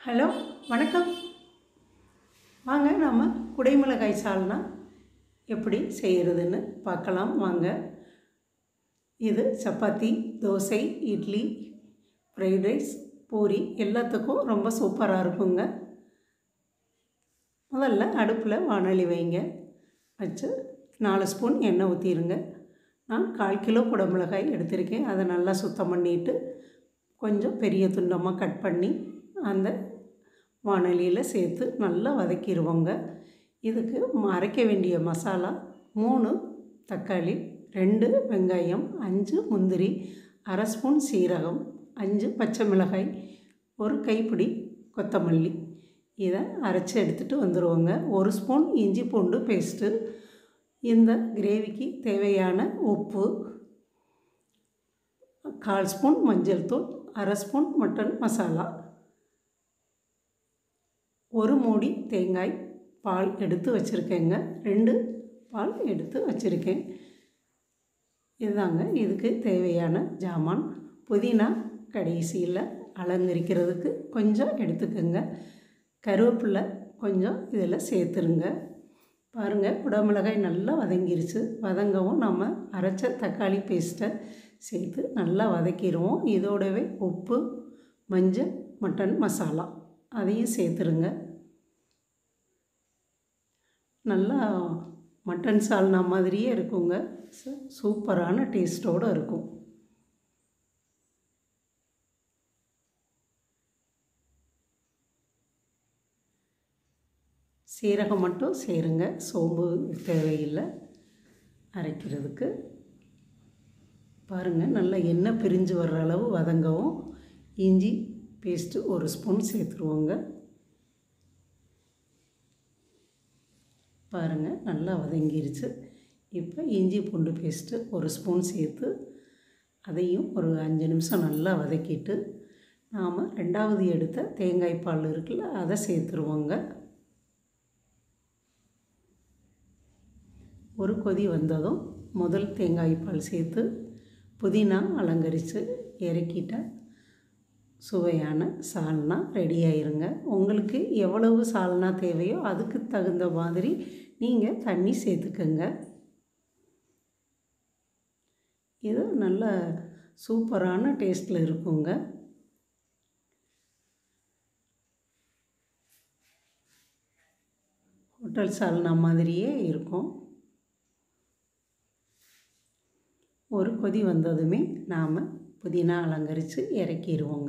hello வணக்கம் வாங்க நாம் குடைமிளகாய் சால்னா எப்படி செய்கிறதுன்னு பார்க்கலாம் வாங்க இது சப்பாத்தி தோசை இட்லி ஃப்ரைட் ரைஸ் பூரி எல்லாத்துக்கும் ரொம்ப சூப்பராக இருக்குங்க முதல்ல அடுப்பில் வானொலி வைங்க வச்சு நாலு ஸ்பூன் எண்ணெய் ஊற்றிடுங்க நான் கால் கிலோ குடமிளகாய் எடுத்திருக்கேன் அதை நல்லா சுத்தம் பண்ணிவிட்டு கொஞ்சம் பெரிய துண்டமாக கட் பண்ணி அந்த வானொலியில் சேர்த்து நல்லா வதக்கிடுவோங்க இதுக்கு அரைக்க வேண்டிய மசாலா மூணு தக்காளி ரெண்டு வெங்காயம் அஞ்சு முந்திரி அரை ஸ்பூன் சீரகம் அஞ்சு பச்சை மிளகாய் ஒரு கைப்பிடி கொத்தமல்லி இதை அரைச்சி எடுத்துகிட்டு வந்துடுவோங்க ஒரு ஸ்பூன் இஞ்சி பூண்டு பேஸ்ட்டு இந்த கிரேவிக்கு தேவையான உப்பு கால் ஸ்பூன் மஞ்சள் தூள் அரை ஸ்பூன் மட்டன் மசாலா ஒரு மூடி தேங்காய் பால் எடுத்து வச்சுருக்கேங்க ரெண்டு பால் எடுத்து வச்சுருக்கேன் இதுதாங்க இதுக்கு தேவையான ஜாமான் புதினா கடைசியில் அலங்கரிக்கிறதுக்கு கொஞ்சம் எடுத்துக்கோங்க கருவேப்பிலை கொஞ்சம் இதில் சேர்த்துருங்க பாருங்கள் குடமிளகாய் நல்லா வதங்கிருச்சு வதங்கவும் நம்ம அரைச்ச தக்காளி பேஸ்ட்டை சேர்த்து நல்லா வதக்கிடுவோம் இதோடவே உப்பு மஞ்சள் மட்டன் மசாலா அதையும் சேர்த்துருங்க நல்லா மட்டன் சால்னா மாதிரியே இருக்குங்க சூப்பரான டேஸ்ட்டோடு இருக்கும் சீரகம் மட்டும் சேருங்க சோம்பு தேவையில்லை அரைக்கிறதுக்கு பாருங்கள் நல்லா எண்ணெய் பிரிஞ்சு வர்ற அளவு வதங்கவும் இஞ்சி பேஸ்ட்டு ஒரு ஸ்பூன் சேர்த்துருவோங்க பாருங்கள் நல்லா வதங்கிருச்சு இப்போ இஞ்சி பூண்டு பேஸ்ட்டு ஒரு ஸ்பூன் சேர்த்து அதையும் ஒரு அஞ்சு நிமிஷம் நல்லா வதக்கிட்டு நாம் ரெண்டாவது எடுத்த தேங்காய் பால் இருக்குல்ல அதை சேர்த்துருவோங்க ஒரு கொதி வந்ததும் முதல் தேங்காய் பால் சேர்த்து புதினா அலங்கரித்து இறக்கிட்டால் சுவையான சால்னா ரெடி ஆயிருங்க உங்களுக்கு எவ்வளவு சால்னா தேவையோ அதுக்கு தகுந்த மாதிரி நீங்கள் தண்ணி சேர்த்துக்கோங்க இது நல்ல சூப்பரான டேஸ்ட்டில் இருக்குங்க ஹோட்டல் சால்னா மாதிரியே இருக்கும் ஒரு கொதி வந்ததுமே நாம் புதினா அலங்கரித்து இறக்கிடுவோங்க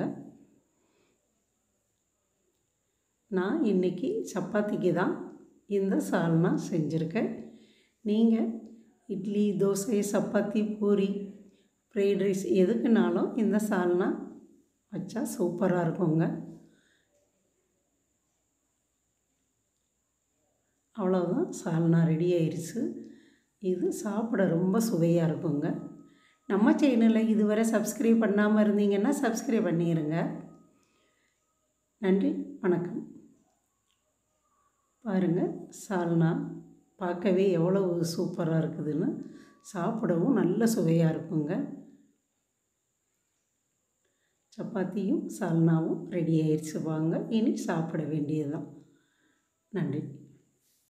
நான் இன்றைக்கி சப்பாத்திக்கு தான் இந்த சால்னா செஞ்சுருக்கேன் நீங்கள் இட்லி தோசை சப்பாத்தி பூரி ஃப்ரைட் ரைஸ் எதுக்குனாலும் இந்த சால்னா வச்சா சூப்பராக இருக்குங்க அவ்வளோதான் சால்னா ரெடி ஆயிடுச்சு இது சாப்பிட ரொம்ப சுவையாக இருக்குங்க நம்ம சேனலில் இதுவரை சப்ஸ்கிரைப் பண்ணாமல் இருந்தீங்கன்னா சப்ஸ்கிரைப் பண்ணிடுங்க நன்றி வணக்கம் பாருங்கள் சால்னா பார்க்கவே எவ்வளவு சூப்பராக இருக்குதுன்னு சாப்பிடவும் நல்ல சுவையாக இருக்குங்க சப்பாத்தியும் சால்னாவும் ரெடி ஆயிடுச்சு வாங்க இனி சாப்பிட வேண்டியதுதான் நன்றி